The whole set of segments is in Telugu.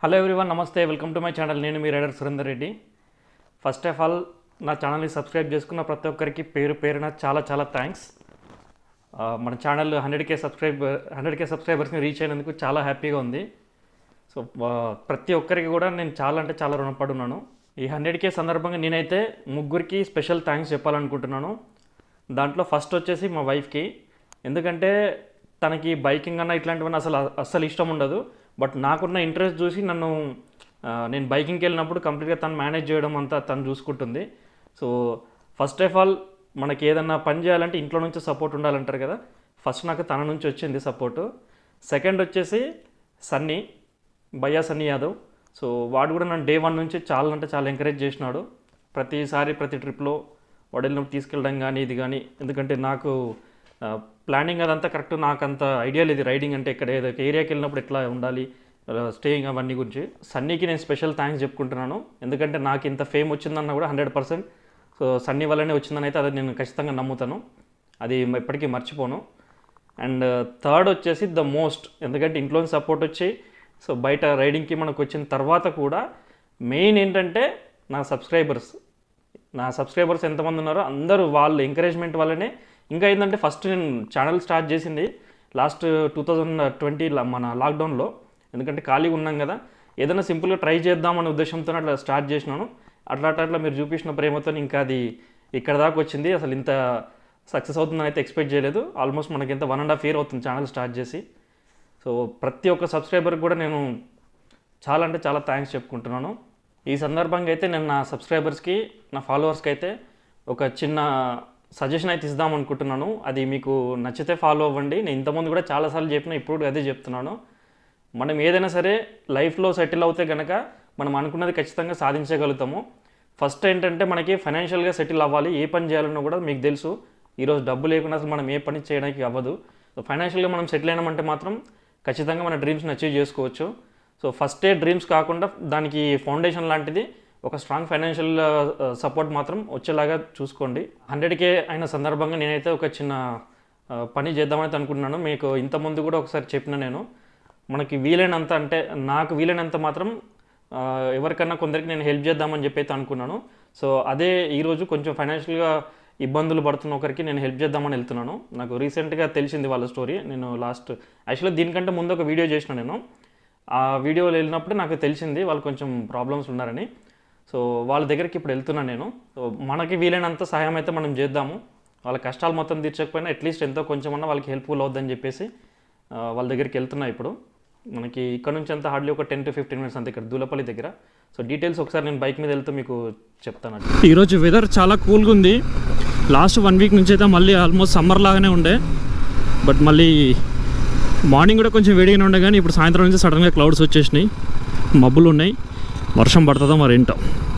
హలో ఎవ్రీవన్ నమస్తే వెల్కమ్ టు మై ఛానల్ నేను మీ rider Surender Reddy first of all నా ఛానల్ని సబ్స్క్రైబ్ చేసుకున్న ప్రతి ఒక్కరికి పేరు పేరున చాలా చాలా థ్యాంక్స్ మన channel hundred K subscribe hundred K సబ్స్క్రైబర్స్ని రీచ్ అయినందుకు చాలా హ్యాపీగా ఉంది సో ఆ, ప్రతి ఒక్కరికి కూడా నేను చాలా అంటే చాలా రుణపడి ఉన్నాను ఈ హండ్రెడ్ కే సందర్భంగా నేనైతే ముగ్గురికి స్పెషల్ థ్యాంక్స్ చెప్పాలనుకుంటున్నాను దాంట్లో ఫస్ట్ వచ్చేసి మా వైఫ్కి ఎందుకంటే తనకి బైకింగ్ అన్న ఇట్లాంటివన్నీ అసలు అస్సలు ఇష్టం ఉండదు బట్ నాకున్న ఇంట్రెస్ట్ చూసి నన్ను ఆ, నేను బైకింగ్కి వెళ్ళినప్పుడు కంప్లీట్గా తను మేనేజ్ చేయడం అంతా తను చూసుకుంటుంది సో ఫస్ట్ ఆఫ్ ఆల్ మనకి ఏదన్నా పని చేయాలంటే ఇంట్లో నుంచి సపోర్ట్ ఉండాలంటారు కదా ఫస్ట్ నాకు తన నుంచి వచ్చింది సపోర్టు సెకండ్ వచ్చేసి సన్నీ భయ్యా సన్నీ యాదవ్ సో వాడు కూడా నన్ను డే వన్ నుంచి చాలా అంటే చాలా ఎంకరేజ్ చేసినాడు ప్రతిసారి ప్రతి ట్రిప్లో వాడు వెళ్ళినప్పుడు తీసుకెళ్ళడం కానీ ఇది కానీ ఎందుకంటే నాకు ప్లానింగ్ అదంతా కరెక్ట్ నాకు అంత ఐడియా లేదు రైడింగ్ అంటే ఇక్కడ ఏదో ఏరియాకి వెళ్ళినప్పుడు ఎట్లా ఉండాలి స్టేయింగ్ అవన్నీ గురించి సన్నీకి నేను స్పెషల్ థ్యాంక్స్ చెప్పుకుంటున్నాను ఎందుకంటే నాకు ఇంత ఫేమ్ వచ్చిందన్న కూడా హండ్రెడ్ పర్సెంట్ సో సన్నీ వల్లనే వచ్చిందని అయితే అది నేను ఖచ్చితంగా నమ్ముతాను అది ఎప్పటికీ మర్చిపోను అండ్ థర్డ్ వచ్చేసి ద మోస్ట్ ఎందుకంటే ఇంట్లో సపోర్ట్ వచ్చి సో బయట రైడింగ్కి మనకు వచ్చిన తర్వాత కూడా మెయిన్ ఏంటంటే నా సబ్స్క్రైబర్స్ నా సబ్స్క్రైబర్స్ ఎంతమంది ఉన్నారో అందరూ వాళ్ళు ఎంకరేజ్మెంట్ వల్లనే ఇంకా ఏంటంటే ఫస్ట్ నేను ఛానల్ స్టార్ట్ చేసింది లాస్ట్ టూ థౌజండ్ ట్వంటీ మన లాక్డౌన్లో ఎందుకంటే ఖాళీగా ఉన్నాం కదా ఏదైనా సింపుల్గా ట్రై చేద్దామనే ఉద్దేశంతో అట్లా స్టార్ట్ చేసినాను అట్లా అట్లా అట్లా మీరు చూపించిన ప్రేమతో ఇంకా అది ఇక్కడ దాకా వచ్చింది అసలు ఇంత సక్సెస్ అవుతుందని అయితే ఎక్స్పెక్ట్ చేయలేదు ఆల్మోస్ట్ మనకి ఎంత వన్ అండ్ హాఫ్ ఇయర్ అవుతుంది ఛానల్ స్టార్ట్ చేసి సో ప్రతి ఒక్క సబ్స్క్రైబర్కి కూడా నేను చాలా అంటే చాలా థ్యాంక్స్ చెప్పుకుంటున్నాను ఈ సందర్భంగా అయితే నేను నా సబ్స్క్రైబర్స్కి నా ఫాలోవర్స్కి అయితే ఒక చిన్న సజెషన్ అయితే ఇద్దాం అనుకుంటున్నాను అది మీకు నచ్చితే ఫాలో అవ్వండి నేను ఇంతకుముందు కూడా చాలాసార్లు చెప్పిన ఇప్పుడు కూడా అదే చెప్తున్నాను మనం ఏదైనా సరే లైఫ్లో సెటిల్ అవుతే కనుక మనం అనుకున్నది ఖచ్చితంగా సాధించగలుగుతాము ఫస్ట్ ఏంటంటే మనకి ఫైనాన్షియల్గా సెటిల్ అవ్వాలి ఏ పని చేయాలన్నా కూడా మీకు తెలుసు ఈరోజు డబ్బు లేకుండా అసలు మనం ఏ పని చేయడానికి అవ్వదు సో ఫైనాన్షియల్గా మనం సెటిల్ అయినామంటే మాత్రం ఖచ్చితంగా మన డ్రీమ్స్ని అచీవ్ చేసుకోవచ్చు సో ఫస్టే డ్రీమ్స్ కాకుండా దానికి ఫౌండేషన్ లాంటిది ఒక స్ట్రాంగ్ ఫైనాన్షియల్ సపోర్ట్ మాత్రం వచ్చేలాగా చూసుకోండి హండ్రెడ్కే అయిన సందర్భంగా నేనైతే ఒక చిన్న ఆ, పని చేద్దామని అనుకుంటున్నాను మీకు ఇంతకుముందు కూడా ఒకసారి చెప్పిన నేను మనకి వీలైనంత అంటే నాకు వీలైనంత మాత్రం ఆ, ఎవరికన్నా కొందరికి నేను హెల్ప్ చేద్దామని చెప్పి అయితే అనుకున్నాను సో అదే ఈరోజు కొంచెం ఫైనాన్షియల్గా ఇబ్బందులు పడుతున్న ఒకరికి నేను హెల్ప్ చేద్దామని వెళ్తున్నాను నాకు రీసెంట్గా తెలిసింది వాళ్ళ స్టోరీ నేను లాస్ట్ యాక్చువల్లీ దీనికంటే ముందు ఒక వీడియో చేసిన నేను ఆ వీడియోలో వెళ్ళినప్పుడు నాకు తెలిసింది వాళ్ళు కొంచెం ప్రాబ్లమ్స్ ఉన్నారని సో వాళ్ళ దగ్గరికి ఇప్పుడు వెళ్తున్నాను నేను సో మనకి వీలైనంత సహాయం అయితే మనం చేద్దాము వాళ్ళ కష్టాలు మొత్తం తీర్చకపోయినా అట్లీస్ట్ ఎంతో కొంచెమన్నా వాళ్ళకి హెల్ప్ఫుల్ అవుద్దని చెప్పేసి ఆ, వాళ్ళ దగ్గరికి వెళ్తున్నా ఇప్పుడు మనకి ఇక్కడ నుంచి అంతా హార్డ్లీ ఒక టెన్ టు ఫిఫ్టీన్ మినిట్స్ అంతే ఇక్కడ దూలపల్లి దగ్గర సో డీటెయిల్స్ ఒకసారి నేను బైక్ మీద వెళ్తూ మీకు చెప్తాను ఈరోజు వెదర్ చాలా కూల్గా ఉంది లాస్ట్ వన్ వీక్ నుంచి అయితే మళ్ళీ ఆల్మోస్ట్ సమ్మర్ లాగానే ఉండే బట్ మళ్ళీ మార్నింగ్ కూడా కొంచెం వేడిగానే ఉండే కానీ ఇప్పుడు సాయంత్రం నుంచి సడన్గా క్లౌడ్స్ వచ్చేసినాయి మబ్బులు ఉన్నాయి వర్షం పడుతుందో మరి ఏంటో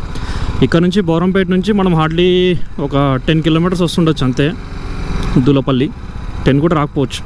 ఇక్కడ నుంచి బౌరంపేట నుంచి మనం హార్డ్లీ ఒక టెన్ కిలోమీటర్స్ వస్తుండొచ్చు అంతే దూలపల్లి టెన్ కూడా రాకపోవచ్చు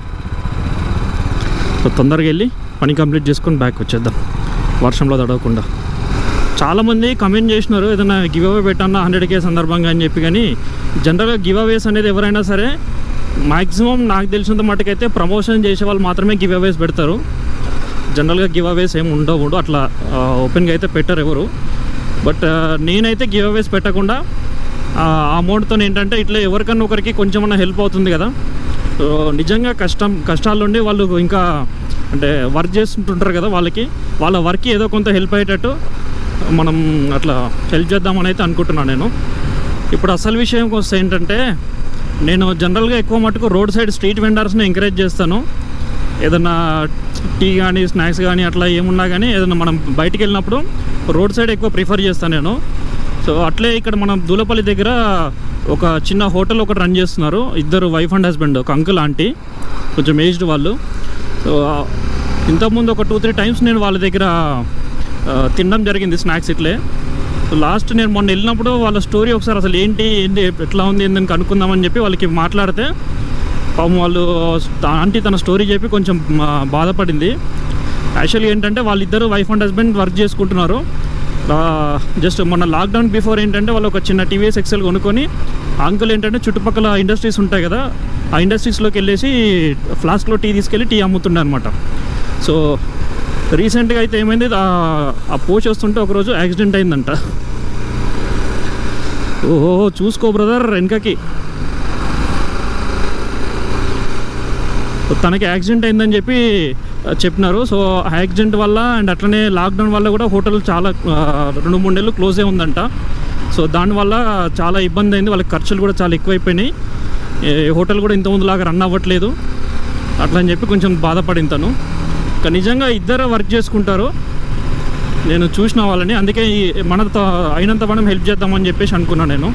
సో తొందరగా వెళ్ళి పని కంప్లీట్ చేసుకొని బ్యాక్ వచ్చేద్దాం వర్షంలో తడవకుండా చాలామంది కమెంట్ చేసినారు ఏదైనా గివ్ అవే పెట్టన్నా హండ్రెడ్ కే సందర్భంగా అని చెప్పి కానీ జనరల్గా గివ్ అవేస్ అనేది ఎవరైనా సరే మ్యాక్సిమం నాకు తెలిసినంత మటుకైతే ప్రమోషన్ చేసే వాళ్ళు మాత్రమే గివ్ అవేస్ పెడతారు జనరల్గా గివ్ అవేస్ ఏమి ఉండవు అట్లా ఓపెన్గా అయితే పెట్టరు ఎవరు బట్ నేనైతే గివ్ అవేస్ పెట్టకుండా ఆ అమౌంట్తో ఏంటంటే ఇట్లా ఎవరికన్నా ఒకరికి కొంచెమన్నా హెల్ప్ అవుతుంది కదా సో నిజంగా కష్టం కష్టాల నుండి వాళ్ళు ఇంకా అంటే వర్క్ చేస్తుంటుంటారు కదా వాళ్ళకి వాళ్ళ వర్క్కి ఏదో కొంత హెల్ప్ అయ్యేటట్టు మనం అట్లా హెల్ప్ చేద్దామని అయితే అనుకుంటున్నాను నేను ఇప్పుడు అసలు విషయం వస్తే ఏంటంటే నేను జనరల్గా ఎక్కువ మటుకు రోడ్ సైడ్ స్ట్రీట్ వెండర్స్ని ఎంకరేజ్ చేస్తాను ఏదన్నా టీ కానీ స్నాక్స్ కానీ అట్లా ఏమున్నా కానీ ఏదన్నా మనం బయటికి వెళ్ళినప్పుడు రోడ్ సైడ్ ఎక్కువ ప్రిఫర్ చేస్తాను నేను సో అట్లే ఇక్కడ మనం దూలపల్లి దగ్గర ఒక చిన్న హోటల్ ఒకటి రన్ చేస్తున్నారు ఇద్దరు వైఫ్ అండ్ హస్బెండ్ ఒక అంకుల్ ఆంటీ కొంచెం ఏజ్డ్ వాళ్ళు సో ఇంతకుముందు ఒక టూ త్రీ టైమ్స్ నేను వాళ్ళ దగ్గర ఆ, తినడం జరిగింది స్నాక్స్ ఇట్లే సో లాస్ట్ నేను మొన్న వెళ్ళినప్పుడు వాళ్ళ స్టోరీ ఒకసారి అసలు ఏంటి ఏంటి ఎట్లా ఉంది ఏందని కనుక్కుందామని చెప్పి వాళ్ళకి మాట్లాడితే పాపం వాళ్ళు ఆంటీ తన స్టోరీ చెప్పి కొంచెం ఆ, బాధపడింది యాక్చువల్లీ ఏంటంటే వాళ్ళిద్దరు వైఫ్ అండ్ హస్బెండ్ వర్క్ చేసుకుంటున్నారు జస్ట్ మొన్న లాక్డౌన్ బిఫోర్ ఏంటంటే వాళ్ళు ఒక చిన్న టీవీఎస్ ఎక్సెల్ కొనుక్కొని ఆ అంకుల్ ఏంటంటే చుట్టుపక్కల ఇండస్ట్రీస్ ఉంటాయి కదా ఆ ఇండస్ట్రీస్లోకి వెళ్ళేసి ఫ్లాస్క్లో టీ తీసుకెళ్ళి టీ అమ్ముతుండే అనమాట సో రీసెంట్గా అయితే ఏమైంది ఆ- ఆ పోస్ట్ వస్తుంటే ఒకరోజు యాక్సిడెంట్ అయిందంట ఓహో చూసుకో బ్రదర్ వెనకకి తనకి యాక్సిడెంట్ అయిందని చెప్పి ఆ, చెప్పినారు సో ఆ యాక్సిడెంట్ వల్ల అండ్ అట్లనే లాక్డౌన్ వల్ల కూడా హోటల్ చాలా ఆ, రెండు మూడు నెలలు క్లోజే ఉందంట సో దానివల్ల చాలా ఇబ్బంది అయింది వాళ్ళకి ఖర్చులు కూడా చాలా ఎక్కువైపోయినాయి ఏ హోటల్ కూడా ఇంతకుముందులాగా రన్ అవ్వట్లేదు అట్లా అని చెప్పి కొంచెం బాధపడింది తను కానీ నిజంగా ఇద్దరు వర్క్ చేసుకుంటారు నేను చూసిన వాళ్ళని అందుకే ఈ మనతో అయినంత మనం హెల్ప్ చేద్దామని చెప్పేసి అనుకున్నాను నేను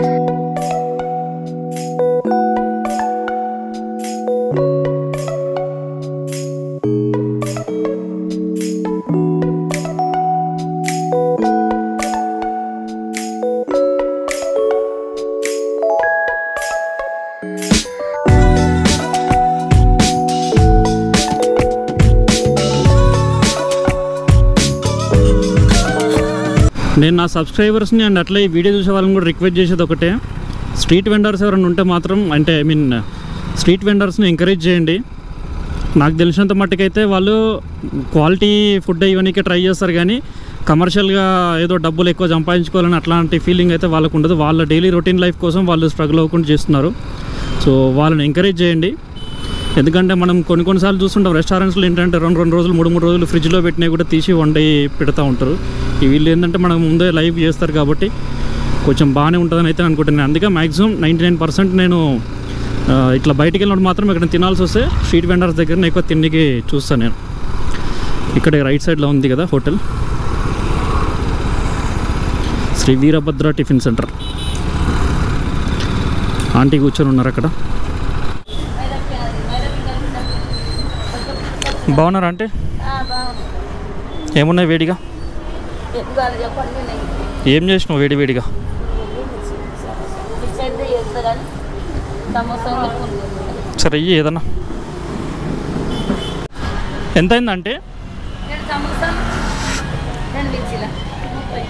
నేను నా సబ్స్క్రైబర్స్ని అండ్ అట్లా ఈ వీడియో చూసే వాళ్ళని కూడా రిక్వెస్ట్ చేసేది ఒకటే స్ట్రీట్ వెండర్స్ ఎవరైనా ఉంటే మాత్రం అంటే ఐ మీన్ స్ట్రీట్ వెండర్స్ని ఎంకరేజ్ చేయండి నాకు తెలిసినంత మట్టుకైతే వాళ్ళు క్వాలిటీ ఫుడ్ ఇవన్నీ ట్రై చేస్తారు కానీ కమర్షియల్గా ఏదో డబ్బులు ఎక్కువ సంపాదించుకోవాలని అట్లాంటి ఫీలింగ్ అయితే వాళ్ళకు ఉండదు వాళ్ళ డైలీ రొటీన్ లైఫ్ కోసం వాళ్ళు స్ట్రగుల్ అవ్వకుండా చేస్తున్నారు సో వాళ్ళని ఎంకరేజ్ చేయండి ఎందుకంటే మనం కొన్ని కొన్నిసార్లు చూస్తుంటాం రెస్టారెంట్స్లో ఏంటంటే రెండు రెండు రోజులు మూడు మూడు రోజులు ఫ్రిడ్జ్లో పెట్టినవి కూడా తీసి వండి పెడతా ఉంటారు ఈ వీళ్ళు ఏంటంటే మనం ముందే లైవ్ చేస్తారు కాబట్టి కొంచెం బాగానే ఉంటుందని అయితే అనుకుంటున్నాను అందుకే మ్యాక్సిమం నైంటీ నైన్ పర్సెంట్ నేను ఆ, ఇట్లా బయటికి వెళ్ళినప్పుడు మాత్రం ఇక్కడ తినాల్సి వస్తే స్ట్రీట్ వెండర్స్ దగ్గర ఎక్కువ తిండికి చూస్తాను నేను ఇక్కడ రైట్ సైడ్లో ఉంది కదా hotel Shri Veerabhadra tiffin centre aunty కూర్చొని ఉన్నారు అక్కడ బాగున్నారా అంటే బాగుంది ఏమున్నాయి వేడిగా ఏం కాదు చెప్పండి నేను ఏం చేసినావు వేడి వేడిగా మిక్స్ అయితే చేస్తా కానీ సమోసా పెట్టుకుంటుంది సరే ఇయ్యి ఏదన్నా ఎంత అయిందంటే రెండు సమోసా రెండు మిర్చిల ముప్పై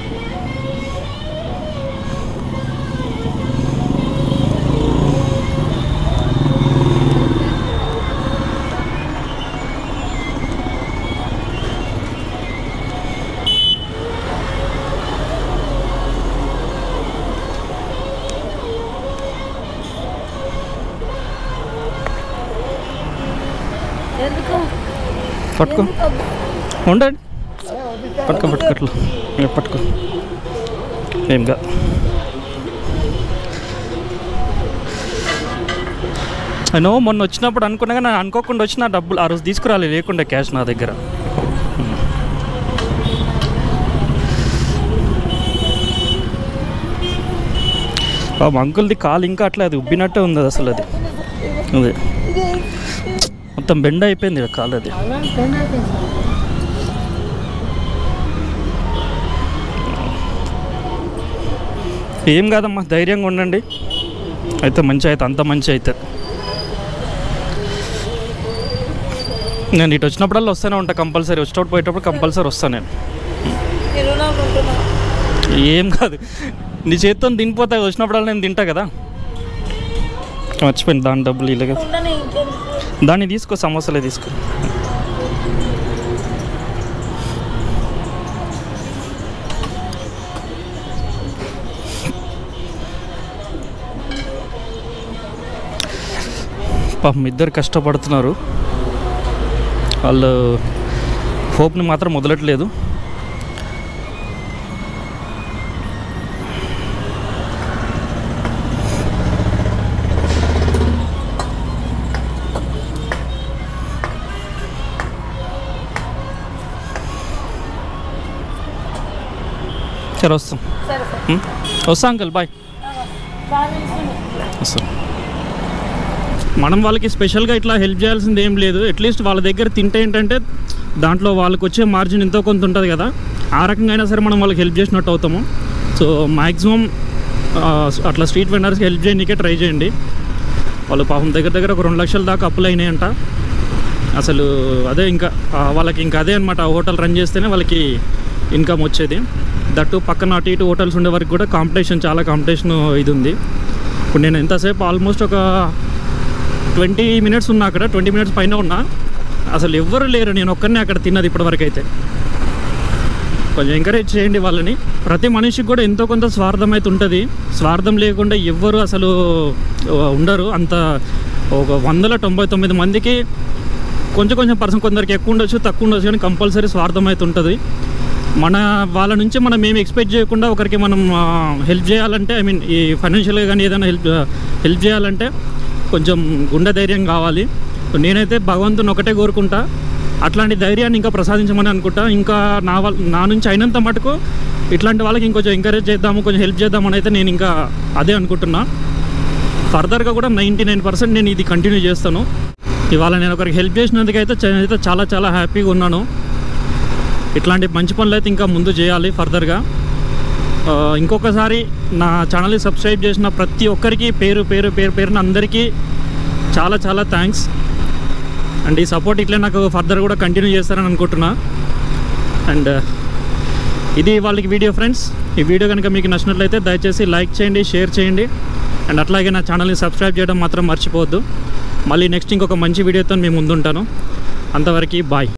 ఎందుకు పట్టుకో ఎందుకు? ఉండండి పట్టుకో పట్టుకో అట్లా ఇక పట్టుకో ఏం కాదు నేను మొన్న వచ్చినప్పుడు అనుకున్నా కానీ నేను అనుకోకుండా వచ్చిన డబ్బులు ఆ రోజు తీసుకురాలి లేకుండా క్యాష్ నా దగ్గర పాపం అంకుల్ది కాలు ఇంకా అట్లా అది ఉబ్బినట్టే ఉంది అది అసలు అది అదే మొత్తం బెండ్ అయిపోయింది ఈడ కాలు అది ఏం కాదమ్మా ధైర్యంగా ఉండండి అయితే మంచి అయితే అంత మంచి అయితే నేను ఇటు వచ్చినప్పుడల్లా వస్తూనే ఉంటా కంపల్సరీ వచ్చేటప్పుడు పోయేటప్పుడు కంపల్సరీ వస్తాను నేను నేను రుణం ఉంటున్నా. ఏం కాదు నీ చేతితో తినిపోతా వచ్చినప్పుడల్లా నేను తింటా కదా మర్చిపోయింది దాని డబ్బులు ఇలాగ ఉండని ఇంకెందుకు దాన్ని తీసుకో సమోసాలే తీసుకో పాపం ఇద్దరు కష్టపడుతున్నారు వాళ్ళు హోప్ని మాత్రం వదలట్లేదు సరే వస్తాం సరే సరే ఉం? వస్తా అంకల్ బాయ్ బాగా తెలుసు వస్తాం మనం వాళ్ళకి స్పెషల్గా ఇట్లా హెల్ప్ చేయాల్సింది ఏం లేదు అట్లీస్ట్ వాళ్ళ దగ్గర తింటే ఏంటంటే దాంట్లో వాళ్ళకి వచ్చే మార్జిన్ ఎంతో కొంత ఉంటుంది కదా ఆ రకంగా అయినా సరే మనం వాళ్ళకి హెల్ప్ చేసినట్టు అవుతాము సో మ్యాక్సిమం అట్లా స్ట్రీట్ వెండర్స్కి హెల్ప్ చేయడానికే ట్రై చేయండి వాళ్ళు పాపం దగ్గర దగ్గర ఒక రెండు లక్షల దాకా అప్పులు అయినాయంట అసలు అదే ఇంకా ఆ, వాళ్ళకి ఇంకా అదే అనమాట హోటల్ రన్ చేస్తేనే వాళ్ళకి ఇన్కమ్ వచ్చేది దట్టు పక్కన అటు ఇటు హోటల్స్ ఉండే వరకు కూడా కాంపిటీషన్ చాలా కాంపిటీషన్ ఇది ఉంది ఇప్పుడు నేను ఎంతసేపు ఆల్మోస్ట్ ఒక ట్వంటీ మినిట్స్ ఉన్నా అక్కడ ట్వంటీ మినిట్స్ పైన ఉన్నా అసలు ఎవ్వరు లేరు నేను ఒక్కరినే అక్కడ తిన్నది ఇప్పటివరకు అయితే కొంచెం ఎంకరేజ్ చేయండి వాళ్ళని ప్రతి మనిషికి కూడా ఎంతో కొంత స్వార్థం అయితే ఉంటుంది స్వార్థం లేకుండా ఎవ్వరు అసలు ఆ, ఉండరు అంత ఒక వందల తొంభై తొమ్మిది మందికి కొంచెం కొంచెం పర్సన్ కొందరికి ఎక్కువ ఉండొచ్చు తక్కువ ఉండొచ్చు కానీ కంపల్సరీ స్వార్థం అయితే ఉంటుంది మన వాళ్ళ నుంచి మనం ఏమి ఎక్స్పెక్ట్ చేయకుండా ఒకరికి మనం హెల్ప్ చేయాలంటే ఐ మీన్ ఈ ఫైనాన్షియల్గా కానీ ఏదైనా హెల్ప్ హెల్ప్ చేయాలంటే కొంచెం గుండె ధైర్యం కావాలి నేనైతే భగవంతుని ఒకటే కోరుకుంటా అట్లాంటి ధైర్యాన్ని ఇంకా ప్రసాదించమని అనుకుంటా ఇంకా నా వాళ్ళ నా నుంచి అయినంత మటుకు ఇట్లాంటి వాళ్ళకి ఇంకొంచెం ఎంకరేజ్ చేద్దాము కొంచెం హెల్ప్ చేద్దామని అయితే నేను ఇంకా అదే అనుకుంటున్నా ఫర్దర్గా కూడా నైంటీ నైన్ పర్సెంట్ నేను ఇది కంటిన్యూ చేస్తాను ఇవాళ నేను ఒకరికి హెల్ప్ చేసినందుకైతే చ- అయితే చాలా చాలా హ్యాపీగా ఉన్నాను ఇట్లాంటి మంచి పనులు అయితే ఇంకా ముందు చేయాలి ఫర్దర్గా ఆ, ఇంకొకసారి నా ఛానల్ని సబ్స్క్రైబ్ చేసిన ప్రతి ఒక్కరికి పేరు పేరు పేరు పేరున అందరికీ చాలా చాలా థ్యాంక్స్ అండ్ ఈ సపోర్ట్ ఇట్లే నాకు ఫర్దర్ కూడా కంటిన్యూ చేస్తారని అనుకుంటున్నా అండ్ ఇది వాళ్ళకి వీడియో ఫ్రెండ్స్ ఈ వీడియో కనుక మీకు నచ్చినట్లయితే దయచేసి లైక్ చేయండి షేర్ చేయండి అండ్ అట్లాగే నా ఛానల్ని సబ్స్క్రైబ్ చేయడం మాత్రం మర్చిపోవద్దు మళ్ళీ నెక్స్ట్ ఇంకొక మంచి వీడియోతో మేము ముందుంటాను అంతవరకు బాయ్